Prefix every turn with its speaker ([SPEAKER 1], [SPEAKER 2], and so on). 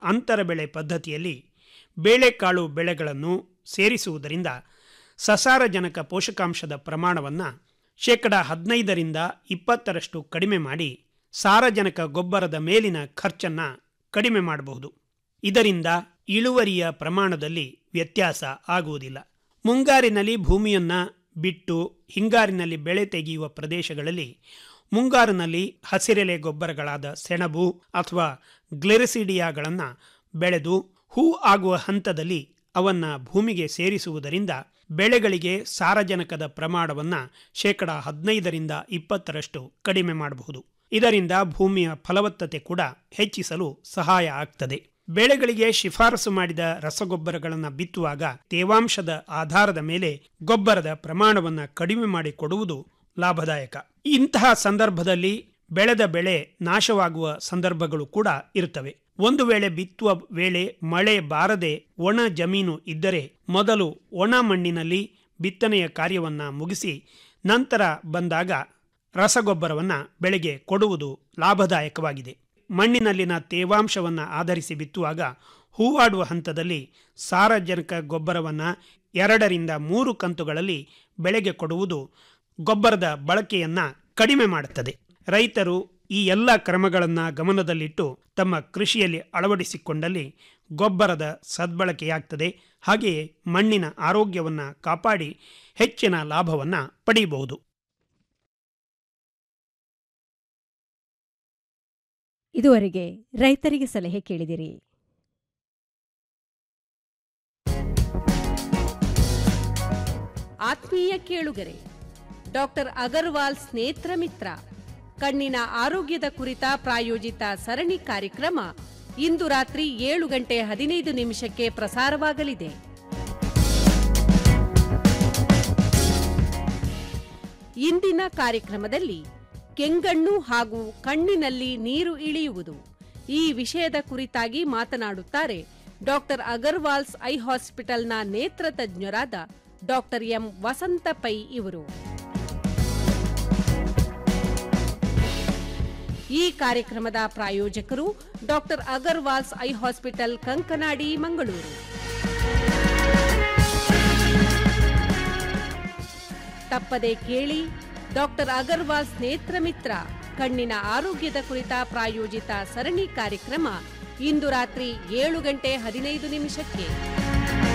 [SPEAKER 1] ಅಂತರ ಬೆಳೆ ಪದ್ಧತಿಯಲ್ಲಿ ಬೇಳೆಕಾಳು ಬೆಳೆಗಳನ್ನು ಸೇರಿಸುವುದರಿಂದ ಸಸಾರಜನಕ ಪೋಷಕಾಂಶದ ಪ್ರಮಾಣವನ್ನು ಶೇಕಡ ಹದಿನೈದರಿಂದ ಇಪ್ಪತ್ತರಷ್ಟು ಕಡಿಮೆ ಮಾಡಿ ಸಾರಜನಕ ಗೊಬ್ಬರದ ಮೇಲಿನ ಖರ್ಚನ್ನು ಕಡಿಮೆ ಮಾಡಬಹುದು ಇದರಿಂದ ಇಳುವರಿಯ ಪ್ರಮಾಣದಲ್ಲಿ ವ್ಯತ್ಯಾಸ ಆಗುವುದಿಲ್ಲ ಮುಂಗಾರಿನಲ್ಲಿ ಭೂಮಿಯನ್ನ ಬಿಟ್ಟು ಹಿಂಗಾರಿನಲ್ಲಿ ಬೆಳೆ ತೆಗೆಯುವ ಪ್ರದೇಶಗಳಲ್ಲಿ ಮುಂಗಾರಿನಲ್ಲಿ ಹಸಿರೆಲೆ ಗೊಬ್ಬರಗಳಾದ ಸೆಣಬು ಅಥವಾ ಗ್ಲೆರಿಸಿಡಿಯಾಗಳನ್ನು ಬೆಳೆದು ಹೂ ಆಗುವ ಹಂತದಲ್ಲಿ ಅವನ್ನ ಭೂಮಿಗೆ ಸೇರಿಸುವುದರಿಂದ ಬೆಳೆಗಳಿಗೆ ಸಾರಜನಕದ ಪ್ರಮಾಣವನ್ನು ಶೇಕಡ ಹದಿನೈದರಿಂದ ಇಪ್ಪತ್ತರಷ್ಟು ಕಡಿಮೆ ಮಾಡಬಹುದು ಇದರಿಂದ ಭೂಮಿಯ ಫಲವತ್ತತೆ ಕೂಡ ಹೆಚ್ಚಿಸಲು ಸಹಾಯ ಆಗ್ತದೆ ಬೆಳೆಗಳಿಗೆ ಶಿಫಾರಸು ಮಾಡಿದ ರಸಗೊಬ್ಬರಗಳನ್ನು ಬಿತ್ತುವಾಗ ತೇವಾಂಶದ ಆಧಾರದ ಮೇಲೆ ಗೊಬ್ಬರದ ಪ್ರಮಾಣವನ್ನು ಕಡಿಮೆ ಮಾಡಿ ಕೊಡುವುದು ಲಾಭದಾಯಕ ಇಂತಹ ಸಂದರ್ಭದಲ್ಲಿ ಬೆಳೆದ ಬೆಳೆ ನಾಶವಾಗುವ ಸಂದರ್ಭಗಳು ಕೂಡ ಇರುತ್ತವೆ ಒಂದು ವೇಳೆ ಬಿತ್ತುವ ವೇಳೆ ಮಳೆ ಬಾರದೆ ಒಣ ಜಮೀನು ಇದ್ದರೆ ಮೊದಲು ಒಣ ಮಣ್ಣಿನಲ್ಲಿ ಬಿತ್ತನೆಯ ಕಾರ್ಯವನ್ನ ಮುಗಿಸಿ ನಂತರ ಬಂದಾಗ ರಸಗೊಬ್ಬರವನ್ನು ಬೆಳೆಗೆ ಕೊಡುವುದು ಲಾಭದಾಯಕವಾಗಿದೆ ಮಣ್ಣಿನಲ್ಲಿನ ತೇವಾಂಶವನ್ನು ಆಧರಿಸಿ ಬಿತ್ತುವಾಗ ಹೂವಾಡುವ ಹಂತದಲ್ಲಿ ಸಾರಜನಕ ಗೊಬ್ಬರವನ್ನು ಎರಡರಿಂದ ಮೂರು ಕಂತುಗಳಲ್ಲಿ ಬೆಳೆಗೆ ಕೊಡುವುದು ಗೊಬ್ಬರದ ಬಳಕೆಯನ್ನು ಕಡಿಮೆ ಮಾಡುತ್ತದೆ ರೈತರು ಈ ಎಲ್ಲ ಕ್ರಮಗಳನ್ನು ಗಮನದಲ್ಲಿಟ್ಟು ತಮ್ಮ ಕೃಷಿಯಲ್ಲಿ ಅಳವಡಿಸಿಕೊಂಡಲ್ಲಿ ಗೊಬ್ಬರದ ಸದ್ಬಳಕೆಯಾಗ್ತದೆ ಹಾಗೆಯೇ ಮಣ್ಣಿನ ಆರೋಗ್ಯವನ್ನು ಕಾಪಾಡಿ ಹೆಚ್ಚಿನ ಲಾಭವನ್ನು ಪಡೆಯಬಹುದು
[SPEAKER 2] ಇದುವರೆಗೆ ರೈತರಿಗೆ ಸಲಹೆ ಕೇಳಿದಿರಿ
[SPEAKER 3] ಆತ್ಮೀಯ ಕೇಳುಗರೆ ಡಾಕ್ಟರ್ ಅಗರ್ವಾಲ್ ಸ್ನೇತ್ರ ಮಿತ್ರ ಕಣ್ಣಿನ ಆರೋಗ್ಯದ ಕುರಿತ ಪ್ರಾಯೋಜಿತ ಸರಣಿ ಕಾರ್ಯಕ್ರಮ ಇಂದು ರಾತ್ರಿ ಏಳು ಗಂಟೆ ಹದಿನೈದು ನಿಮಿಷಕ್ಕೆ ಪ್ರಸಾರವಾಗಲಿದೆ ಇಂದಿನ ಕಾರ್ಯಕ್ರಮದಲ್ಲಿ ಕೆಂಗಣ್ಣು ಹಾಗೂ ಕಣ್ಣಿನಲ್ಲಿ ನೀರು ಇಳಿಯುವುದು ಈ ವಿಷಯದ ಕುರಿತಾಗಿ ಮಾತನಾಡುತ್ತಾರೆ ಡಾಕ್ಟರ್ ಅಗರ್ವಾಲ್ಸ್ ಐ ಹಾಸ್ಪಿಟಲ್ನ ನೇತ್ರ ತಜ್ಞರಾದ ಡಾಕ್ಟರ್ ಎಂ ವಸಂತ ಪೈ ಇವರು ಈ ಕಾರ್ಯಕ್ರಮದ ಪ್ರಾಯೋಜಕರು doctor Agarwals eye hospital Kankanady Mangaluru ತಪ್ಪದೆ ಕೇಳಿ ಡಾಕ್ಟರ್ ಅಗರ್ವಾಲ್ಸ್ ನೇತ್ರ ಮಿತ್ರ ಕಣ್ಣಿನ ಆರೋಗ್ಯದ ಕುರಿತ ಪ್ರಾಯೋಜಿತ ಸರಣಿ ಕಾರ್ಯಕ್ರಮ ಇಂದು ರಾತ್ರಿ ಏಳು ಗಂಟೆ ಹದಿನೈದು ನಿಮಿಷಕ್ಕೆ